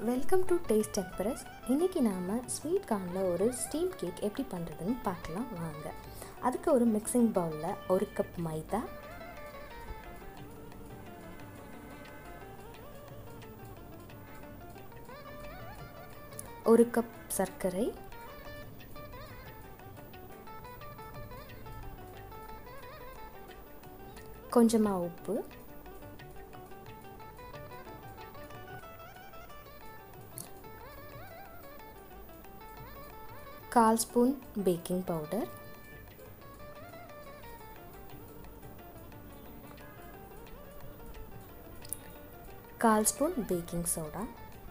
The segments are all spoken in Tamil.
வெல்கம் டு டேஸ்ட் எக்ஸ்பிரஸ் இன்றைக்கி நாம் ஸ்வீட் கார்னில் ஒரு ஸ்டீம் கேக் எப்படி பண்ணுறதுன்னு பார்க்கலாம் வாங்க அதுக்கு ஒரு மிக்சிங் பவுலில் ஒரு கப் மைதா ஒரு கப் சர்க்கரை கொஞ்சமாக உப்பு கால் ஸ்பூன் பேக்கிங் பவுடர் கால் ஸ்பூன் பேக்கிங் சோடா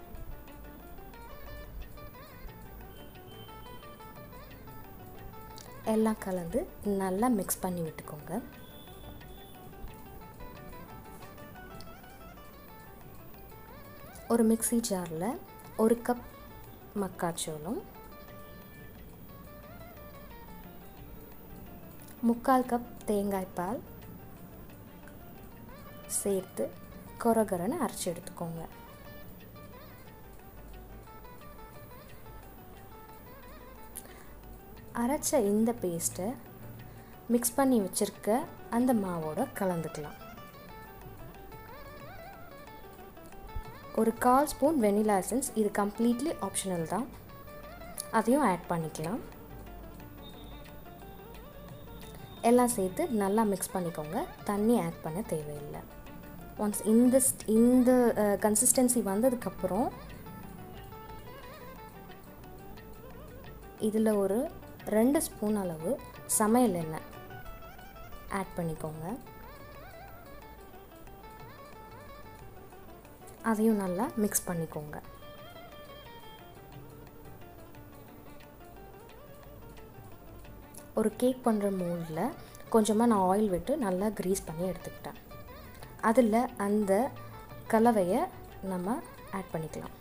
எல்லாம் கலந்து நல்லா மிக்ஸ் பண்ணி விட்டுக்கோங்க ஒரு மிக்சி ஜாரில் ஒரு கப் மக்காச்சோளம் முக்கால் கப் தேங்காய் பால் சேர்த்து கொரகரன்னு அரைச்சி எடுத்துக்கோங்க அரைச்ச இந்த பேஸ்ட்டை மிக்ஸ் பண்ணி வச்சுருக்க அந்த மாவோட கலந்துக்கலாம் ஒரு கால் ஸ்பூன் வெனிலா எசன்ஸ் இது கம்ப்ளீட்லி ஆப்ஷனல் தான் அதையும் ஆட் பண்ணிக்கலாம் எல்லாம் சேர்த்து நல்லா மிக்ஸ் பண்ணிக்கோங்க தண்ணி ஆட் பண்ண தேவையில்லை ஒன்ஸ் இந்த இந்த கன்சிஸ்டன்சி வந்ததுக்கப்புறம் இதில் ஒரு ரெண்டு ஸ்பூன் அளவு சமையல் எண்ணெய் ஆட் பண்ணிக்கோங்க அதையும் நல்லா மிக்ஸ் பண்ணிக்கோங்க ஒரு கேக் பண்ணுற மூடில் கொஞ்சமாக நான் ஆயில் விட்டு நல்லா க்ரீஸ் பண்ணி எடுத்துக்கிட்டேன் அதில் அந்த கலவையை நம்ம ஆட் பண்ணிக்கலாம்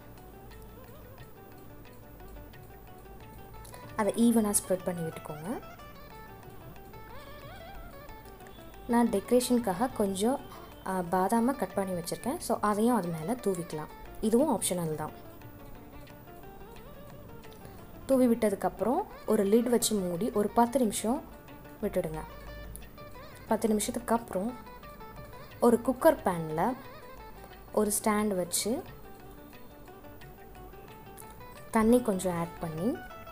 அதை ஈவனாக ஸ்ப்ரெட் பண்ணி விட்டுக்கோங்க நான் டெக்கரேஷனுக்காக கொஞ்சம் பாதாமை கட் பண்ணி வச்சுருக்கேன் ஸோ அதையும் அது மேலே தூவிக்கலாம் இதுவும் ஆப்ஷனல் தான் தூவி விட்டதுக்கப்புறம் ஒரு லிட் வச்சு மூடி ஒரு பத்து நிமிஷம் விட்டுடுங்க பத்து நிமிஷத்துக்கு அப்புறம் ஒரு குக்கர் பேனில் ஒரு ஸ்டாண்ட் வச்சு தண்ணி கொஞ்சம் ஆட் பண்ணி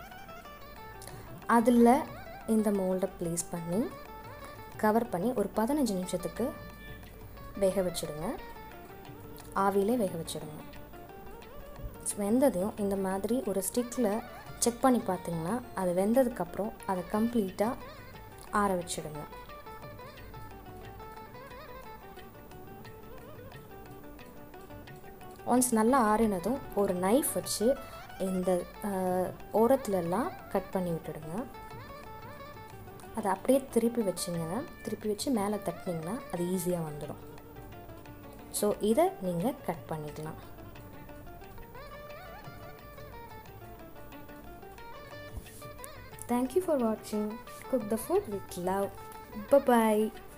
அதில் இந்த மோல்டை ப்ளேஸ் பண்ணி கவர் பண்ணி ஒரு பதினஞ்சு நிமிஷத்துக்கு வேக வச்சுடுங்க ஆவிலே வேக வச்சுடுங்க வெந்ததையும் இந்த மாதிரி ஒரு ஸ்டிக்கில் செக் பண்ணி பார்த்தீங்கன்னா அது வெந்ததுக்கப்புறம் அதை கம்ப்ளீட்டாக ஆற வச்சுடுங்க ஒன்ஸ் நல்லா ஆறினதும் ஒரு நைஃப் வச்சு இந்த ஓரத்துலலாம் கட் பண்ணி விட்டுடுங்க அதை அப்படியே திருப்பி வச்சிங்கன்னா திருப்பி வச்சு மேலே தட்டினீங்கன்னா அது ஈஸியாக வந்துடும் ஸோ இதை நீங்கள் கட் பண்ணிக்கலாம் Thank you for watching. Cook the food with love. Bye bye.